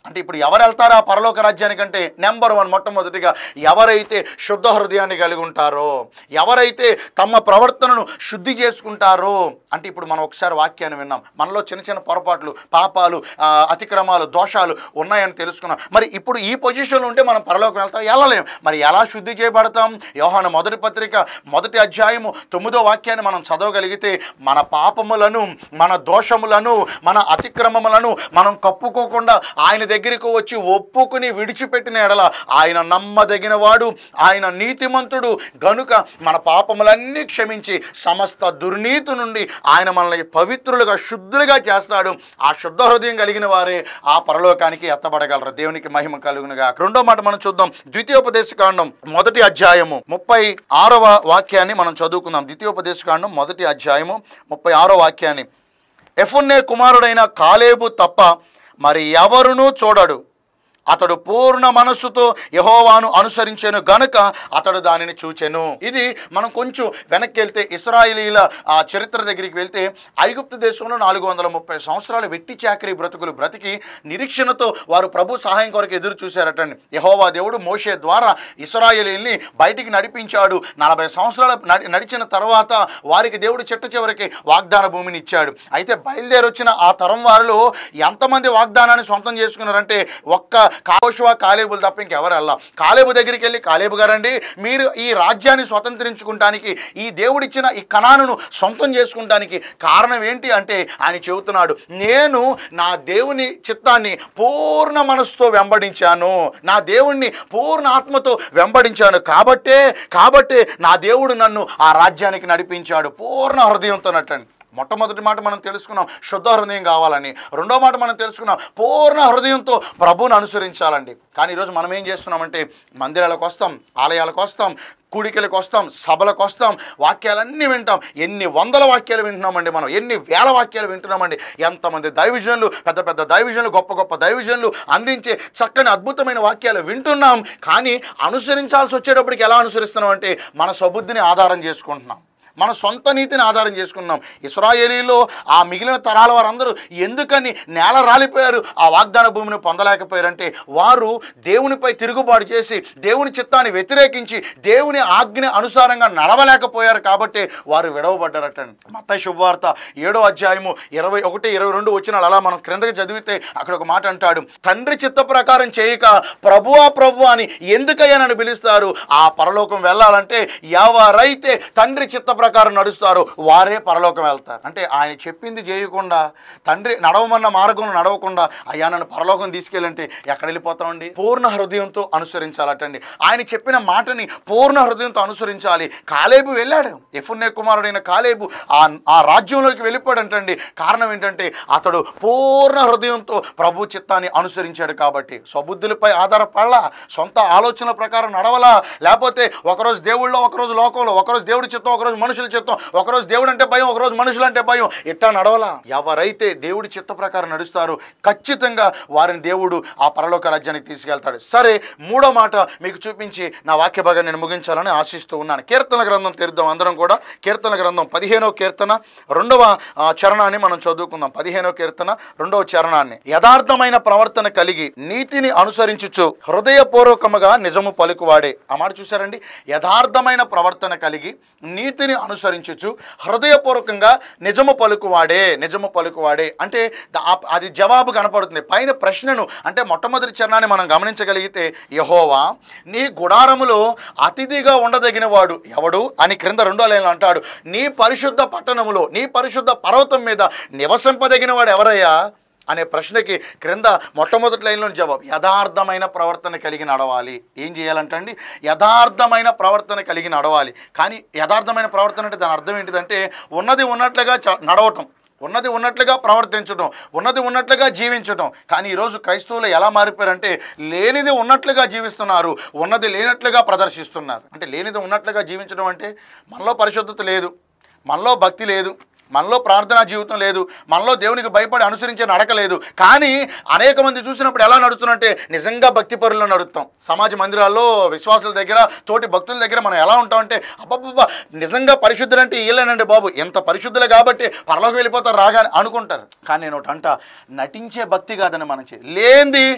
అంటే ఇప్పుడు ఎవరు వెళ్తారు ఆ పరలోక రాజ్యానికంటే నెంబర్ వన్ మొట్టమొదటిగా ఎవరైతే శుద్ధ హృదయాన్ని కలిగి ఉంటారో ఎవరైతే తమ ప్రవర్తనను శుద్ధి చేసుకుంటారో అంటే ఇప్పుడు మనం ఒకసారి వాక్యాన్ని విన్నాం మనలో చిన్న చిన్న పొరపాట్లు పాపాలు ఆ, అతిక్రమాలు దోషాలు ఉన్నాయని తెలుసుకున్నాం మరి ఇప్పుడు ఈ పొజిషన్లో ఉంటే మనం పరలోకం వెళ్తాం వెళ్ళలేం మరి ఎలా శుద్ధి చేయబడతాం యోహాను మొదటి పత్రిక మొదటి అధ్యాయము తొమ్మిదో వాక్యాన్ని మనం చదవగలిగితే మన పాపములను మన దోషములను మన అతిక్రమములను మనం కప్పుకోకుండా ఆయన దగ్గరికి వచ్చి ఒప్పుకుని విడిచిపెట్టిన ఎడల ఆయన నమ్మదగిన వాడు ఆయన నీతిమంతుడు గనుక మన పాపములన్నీ క్షమించి సమస్త దుర్నీతి నుండి ఆయన మనల్ని పవిత్రులుగా శుద్ధులుగా చేస్తాడు ఆ శుద్ధ హృదయం కలిగిన వారే ఆ పరలోకానికి ఎత్తబడగలరు దేవునికి మహిమ కలుగునుగా రెండో మాట మనం చూద్దాం ద్వితీయోపదేశకాండం మొదటి అధ్యాయము ముప్పై ఆరవ వాక్యాన్ని మనం చదువుకుందాం ద్వితీయోపదేశకాండం మొదటి అధ్యాయము ముప్పై ఆరో వాక్యాన్ని ఎఫున్నే కుమారుడైన కాలేబు తప్ప మరి ఎవరునూ చూడడు అతడు పూర్ణ మనస్సుతో యహోవాను అనుసరించెను గనుక అతడు దానిని చూచెను ఇది మనం కొంచెం వెనక్కి వెళ్తే ఇస్రాయిలీల ఆ చరిత్ర దగ్గరికి వెళ్తే ఐగుప్తు దేశంలో నాలుగు వందల ముప్పై సంవత్సరాలు వెట్టి చాకరీ బ్రతుకులు బ్రతికి నిరీక్షణతో వారు ప్రభు సహాయం కొరకు ఎదురు చూశారటండి యహోవా దేవుడు మోషే ద్వారా ఇస్రాయేలీల్ని బయటికి నడిపించాడు నలభై సంవత్సరాల నడి- నడిచిన తర్వాత వారికి దేవుడు చిట్ట చివరికి వాగ్దాన భూమిని ఇచ్చాడు అయితే బయలుదేరి వచ్చిన ఆ తరం వారిలో ఎంతమంది వాగ్దానాన్ని సొంతం చేసుకున్నారంటే ఒక్క కాశువా కాలేబులు తప్ప ఇంకెవరు వెళ్ళా కాలేబు దగ్గరికి వెళ్ళి కాలేబు గారండి మీరు ఈ రాజ్యాన్ని స్వతంత్రించుకుంటానికి ఈ దేవుడిచ్చిన ఈ కణాను సొంతం చేసుకుంటానికి కారణం ఏంటి అంటే ఆయన చెబుతున్నాడు నేను నా దేవుని చిత్తాన్ని పూర్ణ మనసుతో వెంబడించాను నా దేవుణ్ణి పూర్ణ ఆత్మతో వెంబడించాను కాబట్టే కాబట్టే నా దేవుడు నన్ను ఆ రాజ్యానికి నడిపించాడు పూర్ణ హృదయంతో నట్టండి మొట్టమొదటి మాట మనం తెలుసుకున్నాం శుద్ధ హృదయం కావాలని రెండో మాట మనం తెలుసుకున్నాం పూర్ణ హృదయంతో ప్రభువుని అనుసరించాలండి కానీ ఈరోజు మనం ఏం చేస్తున్నామంటే మందిరాలకు వస్తాం ఆలయాలకు వస్తాం కూడికలకు వస్తాం సభలకు వస్తాం వాక్యాలన్నీ వింటాం ఎన్ని వందల వాక్యాలు వింటున్నామండి మనం ఎన్ని వేల వాక్యాలు వింటున్నామండి ఎంతమంది దైవజనులు పెద్ద పెద్ద దైవజనులు గొప్ప గొప్ప దైవజనులు అందించే చక్కని అద్భుతమైన వాక్యాలు వింటున్నాం కానీ అనుసరించాల్సి వచ్చేటప్పటికి ఎలా అనుసరిస్తున్నాం అంటే మన సబుద్ధిని ఆధారం చేసుకుంటున్నాం మన సొంత నీతిని ఆధారం చేసుకున్నాం ఇస్రాయేలీలో ఆ మిగిలిన తరాల వారందరూ ఎందుకని నేల రాలిపోయారు ఆ వాగ్దాన భూమిని పొందలేకపోయారంటే వారు దేవునిపై తిరుగుబాటు చేసి దేవుని చిత్తాన్ని వ్యతిరేకించి దేవుని ఆజ్ఞ అనుసారంగా నడవలేకపోయారు కాబట్టి వారు విడవబడ్డారటండి మత శుభవార్త ఏడో అధ్యాయము ఇరవై ఒకటి ఇరవై రెండు వచ్చిన అలా మనం క్రిందకి చదివితే అక్కడ ఒక మాట అంటాడు తండ్రి చిత్త ప్రకారం చేయక ప్రభువా ప్రభు అని ఎందుకయ్యా నన్ను పిలుస్తారు ఆ పరలోకం వెళ్ళాలంటే ఎవరైతే తండ్రి చిత్త ప్రకారం నడుస్తారో వారే పరలోకం వెళ్తారు అంటే ఆయన చెప్పింది చేయకుండా తండ్రి నడవమన్న మార్గంలో నడవకుండా అయ్యా నన్ను పరలోకం తీసుకెళ్ళంటే ఎక్కడ వెళ్ళిపోతామండి పూర్ణ హృదయంతో అనుసరించాలటండి ఆయన చెప్పిన మాటని పూర్ణ హృదయంతో అనుసరించాలి కాలేబు వెళ్ళాడు ఎఫున్నే కుమారుడైన కాలేబు ఆ ఆ రాజ్యంలోకి వెళ్ళిపోయాడంటండి కారణం ఏంటంటే అతడు పూర్ణ హృదయంతో ప్రభు చిత్తాన్ని అనుసరించాడు కాబట్టి స్వబుద్ధులపై ఆధారపడలా సొంత ఆలోచనల ప్రకారం నడవలా లేకపోతే ఒకరోజు దేవుళ్ళో ఒకరోజు లోకంలో ఒకరోజు దేవుడి చిత్తం ఒకరోజు మనుషుల చిత్తం ఒకరోజు దేవుడు అంటే భయం ఒకరోజు మనుషులు అంటే భయం ఇట్టా నడవలా ఎవరైతే దేవుడి చిత్త ప్రకారం నడుస్తారో ఖచ్చితంగా వారిని దేవుడు ఆ పరలోక రాజ్యానికి తీసుకెళ్తాడు సరే మూడో మాట మీకు చూపించి నా వాక్య భాగాన్ని నేను ముగించాలని ఆశిస్తూ ఉన్నాను కీర్తన గ్రంథం తెరుద్దాం అందరం కూడా కీర్తన గ్రంథం పదిహేనో కీర్తన రెండవ ఆ, చరణాన్ని మనం చదువుకుందాం పదిహేనో కీర్తన రెండవ చరణాన్ని యథార్థమైన ప్రవర్తన కలిగి నీతిని అనుసరించుచు హృదయపూర్వకముగా నిజము పలుకువాడే ఆ మాట చూసారండి యథార్థమైన ప్రవర్తన కలిగి నీతిని అనుసరించుచు హృదయపూర్వకంగా నిజము పలుకువాడే నిజము పలుకువాడే అంటే ద- ఆ- అది జవాబు కనపడుతుంది పైన ప్రశ్నను అంటే మొట్టమొదటి చరణాన్ని మనం గమనించగలిగితే యహోవా నీ గుడారములో అతిథిగా ఉండదగిన వాడు ఎవడు అని క్రింద రెండో లైన్లో అంటాడు నీ పరిశుద్ధ పట్టణములో నీ పరిశుద్ధ పర్వతం మీద నివసింపదగిన వాడు ఎవరయ్యా అనే ప్రశ్నకి క్రింద మొట్టమొదటి లైన్లో జవాబు యథార్థమైన ప్రవర్తన కలిగి నడవాలి ఏం చేయాలంటండి యథార్థమైన ప్రవర్తన కలిగి నడవాలి కానీ యథార్థమైన ప్రవర్తన అంటే దాని అర్థం ఏంటిదంటే ఉన్నది ఉన్నట్లుగా చ- నడవటం ఉన్నది ఉన్నట్లుగా ప్రవర్తించడం ఉన్నది ఉన్నట్లుగా జీవించడం కానీ ఈరోజు క్రైస్తవులు ఎలా మారిపోయారంటే లేనిది ఉన్నట్లుగా జీవిస్తున్నారు ఉన్నది లేనట్లుగా ప్రదర్శిస్తున్నారు అంటే లేనిది ఉన్నట్లుగా జీవించడం అంటే మనలో పరిశుద్ధత లేదు మనలో భక్తి లేదు మనలో ప్రార్థనా జీవితం లేదు మనలో దేవునికి భయపడి అనుసరించే నడక లేదు కానీ అనేక మంది చూసినప్పుడు ఎలా నడుతున్నట్టే నిజంగా భక్తి పరుల్లో నడుస్తాం సమాజ మందిరాల్లో విశ్వాసుల దగ్గర తోటి భక్తుల దగ్గర మనం ఎలా ఉంటామంటే అబ్బబ్బబ్బా నిజంగా పరిశుద్ధులు అంటే వీళ్ళేనండి బాబు ఎంత పరిశుద్ధులే కాబట్టి పరలోకి వెళ్ళిపోతారు రాగానే అనుకుంటారు కానీ నేను ఒకటి అంట నటించే భక్తి కాదని మనం చే లేనిది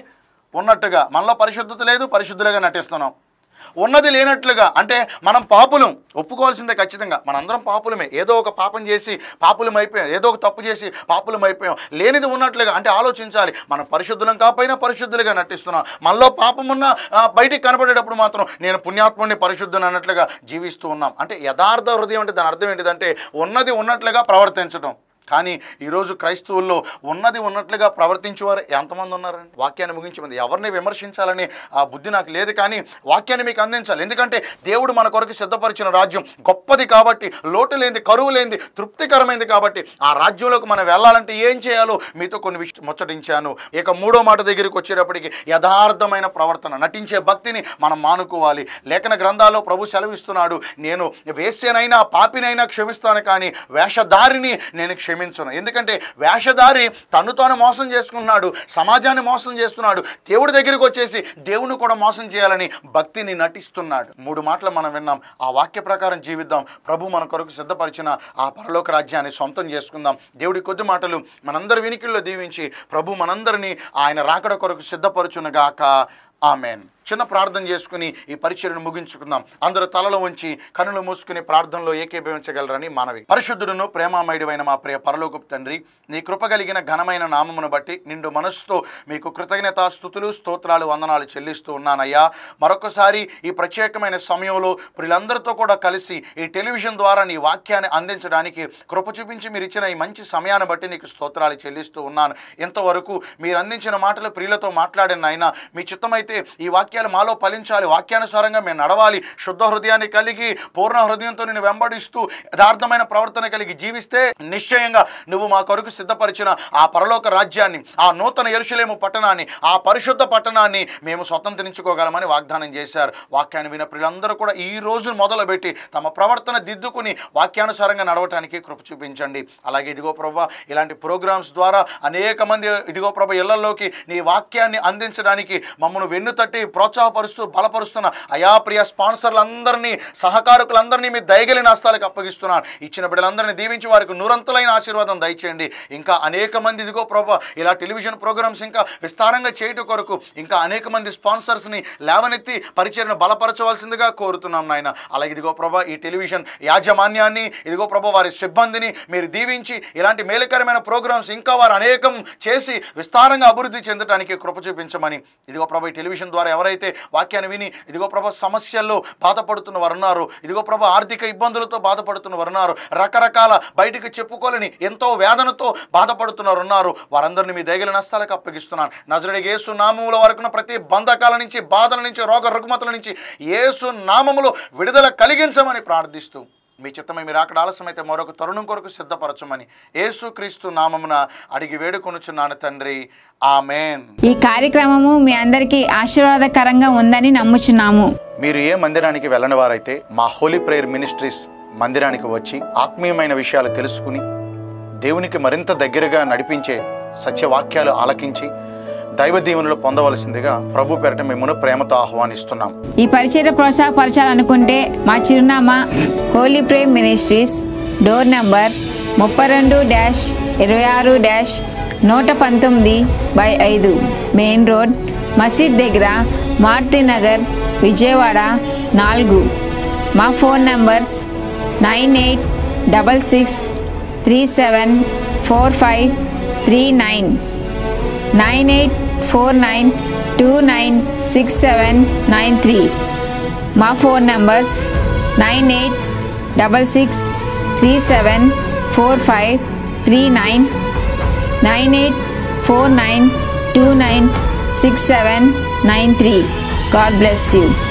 ఉన్నట్టుగా మనలో పరిశుద్ధత లేదు పరిశుద్ధులుగా నటిస్తున్నాం ఉన్నది లేనట్లుగా అంటే మనం పాపులం ఒప్పుకోవాల్సిందే ఖచ్చితంగా మనందరం పాపులమే ఏదో ఒక పాపం చేసి పాపులం అయిపోయాం ఏదో ఒక తప్పు చేసి పాపులం అయిపోయాం లేనిది ఉన్నట్లుగా అంటే ఆలోచించాలి మనం పరిశుద్ధులం కాకపోయినా పరిశుద్ధులుగా నటిస్తున్నాం మనలో పాపం ఉన్న ఆ, బయటికి కనబడేటప్పుడు మాత్రం నేను పుణ్యాత్ముడిని పరిశుద్ధుని అన్నట్లుగా జీవిస్తూ ఉన్నాం అంటే యథార్థ హృదయం అంటే దాని అర్థం ఏంటిదంటే ఉన్నది ఉన్నట్లుగా ప్రవర్తించడం కానీ ఈరోజు క్రైస్తవుల్లో ఉన్నది ఉన్నట్లుగా ప్రవర్తించేవారు ఎంతమంది ఉన్నారండి వాక్యాన్ని ముగించమంది ఎవరిని విమర్శించాలని ఆ బుద్ధి నాకు లేదు కానీ వాక్యాన్ని మీకు అందించాలి ఎందుకంటే దేవుడు మన కొరకు సిద్ధపరిచిన రాజ్యం గొప్పది కాబట్టి లోటు లేనిది కరువు లేనిది తృప్తికరమైంది కాబట్టి ఆ రాజ్యంలోకి మనం వెళ్ళాలంటే ఏం చేయాలో మీతో కొన్ని విష ముచ్చటించాను ఇక మూడో మాట దగ్గరికి వచ్చేటప్పటికి యథార్థమైన ప్రవర్తన నటించే భక్తిని మనం మానుకోవాలి లేఖన గ్రంథాల్లో ప్రభు సెలవిస్తున్నాడు నేను వేశ్యనైనా పాపినైనా క్షమిస్తాను కానీ వేషధారిని నేను క్షమించను ఎందుకంటే వేషధారి తను తాను మోసం చేసుకున్నాడు సమాజాన్ని మోసం చేస్తున్నాడు దేవుడి దగ్గరికి వచ్చేసి దేవుని కూడా మోసం చేయాలని భక్తిని నటిస్తున్నాడు మూడు మాటలు మనం విన్నాం ఆ వాక్య ప్రకారం జీవిద్దాం ప్రభు మన కొరకు సిద్ధపరిచిన ఆ పరలోక రాజ్యాన్ని సొంతం చేసుకుందాం దేవుడి కొద్ది మాటలు మనందరి వినికిల్లో దీవించి ప్రభు మనందరినీ ఆయన రాకడ కొరకు సిద్ధపరచునగాక ఆమెన్ చిన్న ప్రార్థన చేసుకుని ఈ పరిచయను ముగించుకుందాం అందరూ తలలో ఉంచి కనులు మూసుకుని ప్రార్థనలో ఏకీభవించగలరని మనవి పరిశుద్ధుడును ప్రేమామయుడైన మా ప్రియ పరలోకపు తండ్రి నీ కృప కలిగిన ఘనమైన నామమును బట్టి నిండు మనస్సుతో మీకు కృతజ్ఞత స్థుతులు స్తోత్రాలు వందనాలు చెల్లిస్తూ ఉన్నానయ్యా మరొకసారి ఈ ప్రత్యేకమైన సమయంలో వీళ్ళందరితో కూడా కలిసి ఈ టెలివిజన్ ద్వారా నీ వాక్యాన్ని అందించడానికి కృప చూపించి మీరు ఇచ్చిన ఈ మంచి సమయాన్ని బట్టి నీకు స్తోత్రాలు చెల్లిస్తూ ఉన్నాను ఇంతవరకు మీరు అందించిన మాటలు ప్రియులతో మాట్లాడిన ఆయన మీ చిత్తమైతే ఈ వాక్యాలు మాలో ఫలించాలి వాక్యానుసారంగా మేము నడవాలి శుద్ధ హృదయాన్ని కలిగి పూర్ణ హృదయంతో నేను వెంబడిస్తూ యథార్థమైన ప్రవర్తన కలిగి జీవిస్తే నిశ్చయంగా నువ్వు మా కొరకు సిద్ధపరిచిన ఆ పరలోక రాజ్యాన్ని ఆ నూతన ఎరుషులేము పట్టణాన్ని ఆ పరిశుద్ధ పట్టణాన్ని మేము స్వతంత్రించుకోగలమని వాగ్దానం చేశారు వాక్యాన్ని విన ప్రియులందరూ కూడా ఈ రోజు మొదలుపెట్టి తమ ప్రవర్తన దిద్దుకుని వాక్యానుసారంగా నడవటానికి కృప చూపించండి అలాగే ఇదిగో ప్రభా ఇలాంటి ప్రోగ్రామ్స్ ద్వారా అనేక మంది ఇదిగో ప్రభ ఇళ్లలోకి నీ వాక్యాన్ని అందించడానికి మమ్మల్ని వెన్నుతట్టి ప్రోత్సాహపరుస్తూ బలపరుస్తున్న అయా ప్రియ స్పాన్సర్లందరినీ సహకారకులందరినీ మీ దయగలిన హస్తాలకు అప్పగిస్తున్నాను ఇచ్చిన బిడ్డలందరినీ దీవించి వారికి నూరంతులైన ఆశీర్వాదం దయచేయండి ఇంకా అనేక మంది ఇదిగో ప్రభా ఇలా టెలివిజన్ ప్రోగ్రామ్స్ ఇంకా విస్తారంగా చేయటం కొరకు ఇంకా అనేక మంది స్పాన్సర్స్ని లేవనెత్తి పరిచయను బలపరచవలసిందిగా కోరుతున్నాం నాయన అలాగే ఇదిగో ప్రభా ఈ టెలివిజన్ యాజమాన్యాన్ని ఇదిగో ప్రభా వారి సిబ్బందిని మీరు దీవించి ఇలాంటి మేలుకరమైన ప్రోగ్రామ్స్ ఇంకా వారు అనేకం చేసి విస్తారంగా అభివృద్ధి చెందడానికి కృప చూపించమని ఇదిగో ప్రభా ఈ టెలివిజన్ ద్వారా ఎవరైతే వాక్యాన్ని విని ఇదిగో ప్రభా సమస్యల్లో బాధపడుతున్న వారు ఉన్నారు ఇదిగో ప్రభా ఆర్థిక ఇబ్బందులతో బాధపడుతున్న వారు ఉన్నారు రకరకాల బయటికి చెప్పుకోలేని ఎంతో వేదనతో బాధపడుతున్నారు ఉన్నారు వారందరినీ మీ దయగల నష్టాలకు అప్పగిస్తున్నాను నజరుడి యేసు నామముల వరకున్న ప్రతి బంధకాల నుంచి బాధల నుంచి రోగ రుగ్మతల నుంచి యేసు నామములో విడుదల కలిగించమని ప్రార్థిస్తూ మీ చిత్తమై మీరు అక్కడ ఆలస్యమైతే మరొక తరుణం కొరకు సిద్ధపరచమని యేసుక్రీస్తు నామమున అడిగి వేడుకొనుచున్నాను తండ్రి ఆమెన్ ఈ కార్యక్రమము మీ అందరికీ ఆశీర్వాదకరంగా ఉందని నమ్ముచున్నాము మీరు ఏ మందిరానికి వెళ్ళని వారైతే మా హోలీ ప్రేయర్ మినిస్ట్రీస్ మందిరానికి వచ్చి ఆత్మీయమైన విషయాలు తెలుసుకుని దేవునికి మరింత దగ్గరగా నడిపించే సత్యవాక్యాలు ఆలకించి దైవ దీవెనలు పొందవలసిందిగా ప్రభు పేరట మిమ్మల్ని ప్రేమతో ఆహ్వానిస్తున్నాం ఈ పరిచయ ప్రోత్సాహపరచాలనుకుంటే మా చిరునామా holy Prem ministries door number ముప్పై రెండు డ్యాష్ ఇరవై ఆరు డ్యాష్ నూట పంతొమ్మిది బై ఐదు మెయిన్ రోడ్ మసీద్ దగ్గర మారుతి నగర్ విజయవాడ నాలుగు మా phone numbers nine eight double six three seven four five three nine nine eight four nine two nine six seven nine three మా phone numbers nine eight double six three seven four five three nine nine eight four nine two nine six seven nine three God bless you